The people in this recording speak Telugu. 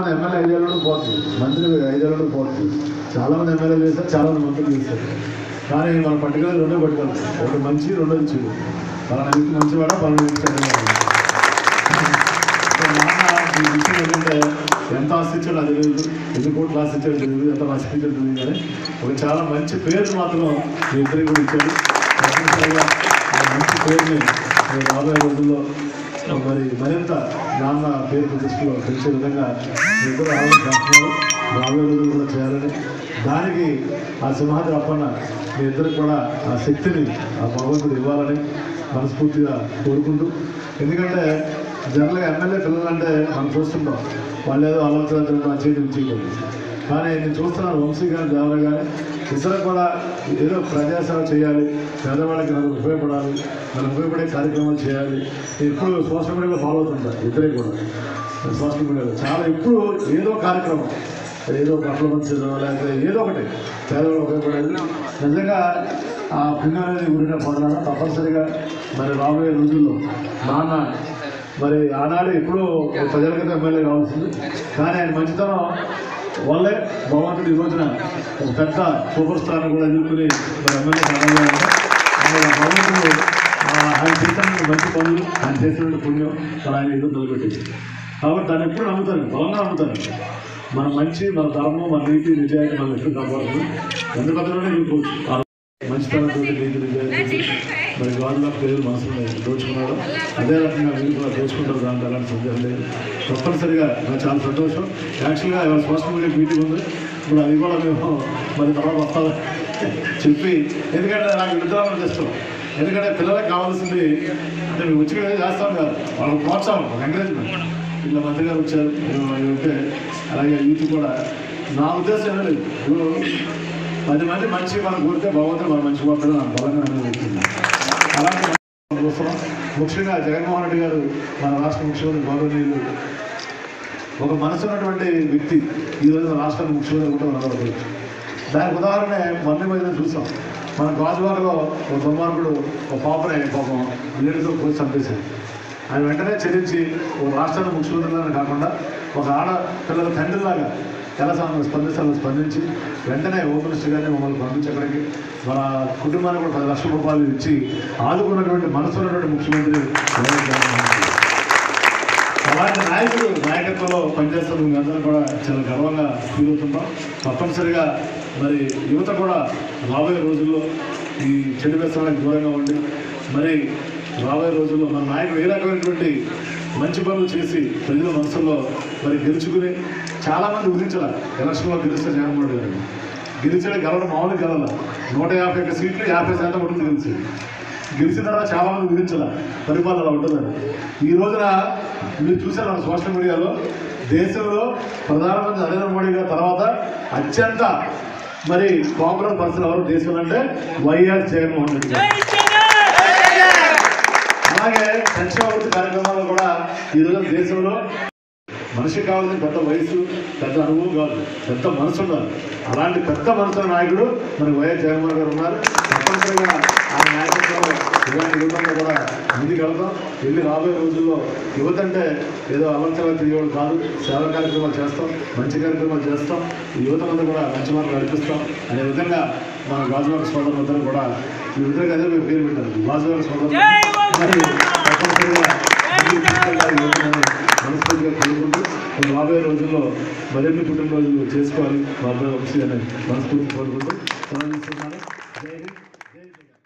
మంది ఎమ్మెల్యే ఐదేళ్ళు పోతుంది మంత్రి ఐదేళ్ళు పోతుంది చాలా మంది ఎమ్మెల్యేలు చేశారు చాలా మంది మంత్రులు చేశారు కానీ మనం పట్టుకెళ్ళి రెండో పట్టుకోవాలి ఒకటి మంచి రెండోది చెడు పలానా వ్యక్తి మంచివాడా పలానా వ్యక్తి చెడ్డవాడా సో నాన్న ఈ విషయం ఏంటంటే ఎంత ఆశించాడో అది తెలియదు ఎన్ని కోట్లు ఆశించాడో తెలియదు ఎంత ఆశించాడో తెలియదు కానీ ఒక చాలా మంచి పేరు మాత్రం మీ ఇద్దరికి కూడా ఇచ్చాడు తప్పనిసరిగా ఆ మంచి పేరుని మీరు రాబోయే రోజుల్లో మరి మరింత నాన్న పేరు ప్రతిష్టలో పెంచే విధంగా మీ ఇద్దరు ఆలోచిస్తున్నారు రాబోయే రోజులు కూడా చేయాలని దానికి ఆ సింహాద్రి అప్పన్న మీ ఇద్దరికి కూడా ఆ శక్తిని ఆ భగవంతుడు ఇవ్వాలని మనస్ఫూర్తిగా కోరుకుంటూ ఎందుకంటే జనరల్గా ఎమ్మెల్యే పిల్లలంటే మనం చూస్తుంటాం వాళ్ళు ఏదో ఆలోచన నా చేతి ఉంచేయలేదు కానీ నేను చూస్తున్నాను వంశీ కానీ దేవర కానీ ఇద్దరు కూడా ఏదో ప్రజాసేవ చేయాలి పేదవాళ్ళకి మనకు ఉపయోగపడాలి మనకు ఉపయోగపడే కార్యక్రమాలు చేయాలి నేను ఇప్పుడు సోషల్ మీడియాలో ఫాలో అవుతుంటా ఇద్దరే కూడా సోషల్ మీడియాలో చాలా ఇప్పుడు ఏదో కార్యక్రమం ఏదో బట్టలు పంచడం లేకపోతే ఏదో ఒకటి పేదవాళ్ళు ఉపయోగపడేది నిజంగా ఆ పింగారెడ్డి గురిన పొందాలి తప్పనిసరిగా మరి రాబోయే రోజుల్లో నాన్న మరి ఆనాడు ఎప్పుడూ ప్రజల కింద ఎమ్మెల్యే కావాల్సింది కానీ ఆయన మంచితనం వల్లే భగవంతుడు ఈ రోజున ఒక పెద్ద సూపర్ స్టార్ కూడా ఎదుర్కొని మరి ఎమ్మెల్యే కావాలి ఆయన భగవంతుడు ఆ, ఆయన చేసిన మంచి పనులు ఆయన చేసిన పుణ్యం మరి ఆయన ఏదో నిలబెట్టింది కాబట్టి దాన్ని ఎప్పుడు నమ్ముతాను బలంగా నమ్ముతాను మన మంచి మన ధర్మం మన నీతి నిజాయితీ మనం ఎప్పుడు కాపాడుతుంది ఎంత పెద్దలోనే చూసుకోవచ్చు ఆ మంచితనంతో నీతి నిజాయితీ మరి గాజుల పేరు మనసులో దోచుకున్నాడు అదే రకంగా మీరు కూడా దోచుకుంటారు దాంట్లో అలాంటి సందేహం లేదు తప్పనిసరిగా నాకు చాలా సంతోషం యాక్చువల్గా ఇవాళ సోషల్ మీడియా మీటింగ్ ఉంది ఇప్పుడు అది కూడా మేము మరి తర్వాత వస్తామని చెప్పి ఎందుకంటే నాకు విడుదల ఇష్టం ఎందుకంటే పిల్లలకు కావాల్సింది అంటే మేము వచ్చి చేస్తాం కాదు వాళ్ళకి ప్రోత్సాహం ఒక ఎంకరేజ్మెంట్ ఇట్లా మంత్రి గారు వచ్చారు ఇవి ఉంటే అలాగే యూత్ కూడా నా ఉద్దేశం ఏమీ లేదు ఇప్పుడు పది మంది మంచి మనం కోరితే భగవంతుడు మనం మంచి కోరుతాడు నాకు బలంగా అనిపిస్తుంది అలాంటి మనం చూస్తున్నాం ముఖ్యంగా జగన్మోహన్ రెడ్డి గారు మన రాష్ట్ర ముఖ్యమంత్రి గౌరవనీయులు ఒక మనసు ఉన్నటువంటి వ్యక్తి ఈ రోజు రాష్ట్రానికి ముఖ్యమంత్రి కూడా నడవదు దానికి ఉదాహరణ మొన్న మీద చూసాం మన గాజువాకలో ఒక దుర్మార్గుడు ఒక పాపనే పాపం నీటితో పోయి చంపేశాడు ఆయన వెంటనే చెల్లించి ఒక రాష్ట్రానికి ముఖ్యమంత్రిలాగా కాకుండా ఒక ఆడ పిల్లల తండ్రిలాగా ఎలా స్పంద- స్పందిస్తారో స్పందించి వెంటనే హోమ్ మినిస్టర్ గారిని మమ్మల్ని పంపించి అక్కడికి మన కుటుంబానికి కూడా పది లక్షల రూపాయలు ఇచ్చి ఆదుకున్నటువంటి మనసు ఉన్నటువంటి ముఖ్యమంత్రి వైఎస్ జగన్మోహన్ రెడ్డి అలాంటి నాయకుడు నాయకత్వంలో పనిచేస్తున్న అందరూ కూడా చాలా గర్వంగా ఫీల్ అవుతున్నాం తప్పనిసరిగా మరి యువత కూడా రాబోయే రోజుల్లో ఈ చెడు వ్యసనానికి దూరంగా ఉండి మరి రాబోయే రోజుల్లో మన నాయకుడు ఏ రకమైనటువంటి మంచి పనులు చేసి ప్రజల మనసుల్లో మరి గెలుచుకుని చాలామంది ఊహించాల ఎలక్షన్లో గెలిస్తే జగన్మోహన్ రెడ్డి గారు గెలిచాడు గెలవడం మామూలు గెలల నూట యాభై ఒక్క సీట్లు యాభై శాతం ఉంటుంది గెలిచి గెలిచిన తర్వాత చాలా మంది గురించాల పరిపాలన అలా ఉంటుందని ఈ రోజున మీరు చూసారు మన సోషల్ మీడియాలో దేశంలో ప్రధానమంత్రి నరేంద్ర మోడీ గారి తర్వాత అత్యంత మరి పాపులర్ పర్సన్ ఎవరు దేశంలో అంటే వైఎస్ జగన్మోహన్ రెడ్డి గారు అలాగే సంక్షేమ అభివృద్ధి కార్యక్రమాలు కూడా ఈ రోజు దేశంలో మనిషికి కావాల్సిన పెద్ద వయసు పెద్ద అనుభవం కాదు పెద్ద మనసు ఉండాలి అలాంటి పెద్ద మనసు నాయకుడు మనకి వైఎస్ జగన్మోహన్ గారు ఉన్నారు తప్పనిసరిగా ఆ నాయకత్వంలో ఇలాంటి యువతంగా కూడా ముందుకు వెళ్తాం వెళ్ళి రాబోయే రోజుల్లో యువత అంటే ఏదో అలంకరణ తిరిగేవాడు కాదు సేవ కార్యక్రమాలు చేస్తాం మంచి కార్యక్రమాలు చేస్తాం ఈ యువతనంతా కూడా మంచి మార్గం నడిపిస్తాం అనే విధంగా మన గాజువాక సోదరులందరూ కూడా ఈ విధంగా అదే మీరు పేరు పెట్టారు గాజువాక సోదరులు మరి తప్పనిసరిగా ముందుకు తీసుకెళ్ళాలి యువతని మనస్ఫూర్తిగా కోరుకుంటూ మరి రాబోయే రోజుల్లో మరిన్ని పుట్టినరోజులు చేసుకోవాలి రాబోయే వంశీ అని మనస్ఫూర్తి కోరుకుంటూ సెలవు తీసుకున్నాను. జై హింద్, జై జగన్.